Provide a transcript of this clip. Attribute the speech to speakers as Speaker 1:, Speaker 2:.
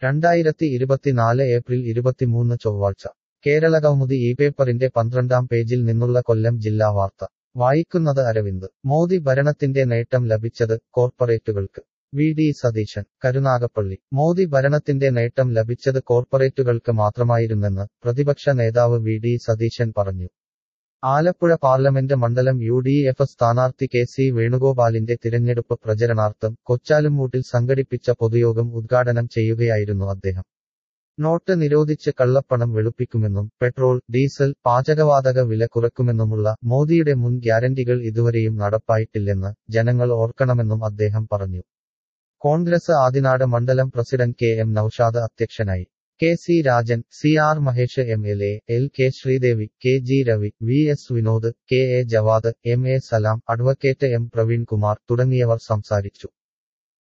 Speaker 1: രണ്ടായിരത്തി ഇരുപത്തിനാല് ഏപ്രിൽ ഇരുപത്തിമൂന്ന് ചൊവ്വാഴ്ച കേരള കൗമുദി ഈ പേപ്പറിന്റെ പന്ത്രണ്ടാം പേജിൽ നിന്നുള്ള കൊല്ലം ജില്ലാ വാർത്ത വായിക്കുന്നത് അരവിന്ദ് മോദി ഭരണത്തിന്റെ നേട്ടം ലഭിച്ചത് കോർപ്പറേറ്റുകൾക്ക് വി ഡി സതീശൻ കരുനാഗപ്പള്ളി മോദി ഭരണത്തിന്റെ നേട്ടം ലഭിച്ചത് കോർപ്പറേറ്റുകൾക്ക് മാത്രമായിരുന്നെന്ന് പ്രതിപക്ഷ നേതാവ് വി ഡി സതീശൻ പറഞ്ഞു ആലപ്പുഴ പാർലമെന്റ് മണ്ഡലം യു ഡി എഫ് സ്ഥാനാർത്ഥി കെ സി വേണുഗോപാലിന്റെ തിരഞ്ഞെടുപ്പ് പ്രചരണാർത്ഥം കൊച്ചാലുംമൂട്ടിൽ സംഘടിപ്പിച്ച പൊതുയോഗം ഉദ്ഘാടനം ചെയ്യുകയായിരുന്നു അദ്ദേഹം നോട്ട് നിരോധിച്ച് കള്ളപ്പണം വെളുപ്പിക്കുമെന്നും പെട്രോൾ ഡീസൽ പാചകവാതക വില കുറക്കുമെന്നുമുള്ള മോദിയുടെ മുൻ ഗ്യാരണ്ടികൾ ഇതുവരെയും നടപ്പായിട്ടില്ലെന്ന് ജനങ്ങൾ ഓർക്കണമെന്നും അദ്ദേഹം പറഞ്ഞു കോൺഗ്രസ് ആദിനാട് മണ്ഡലം പ്രസിഡന്റ് കെ എം നൌഷാദ് അധ്യക്ഷനായി K C Rajan C R Mahesh M L A L K Sreedevi K G Ravi V S Vinod K A Javad M A Salam advocate M Praveen Kumar തുടങ്ങിയവർ സംസാരിച്ചു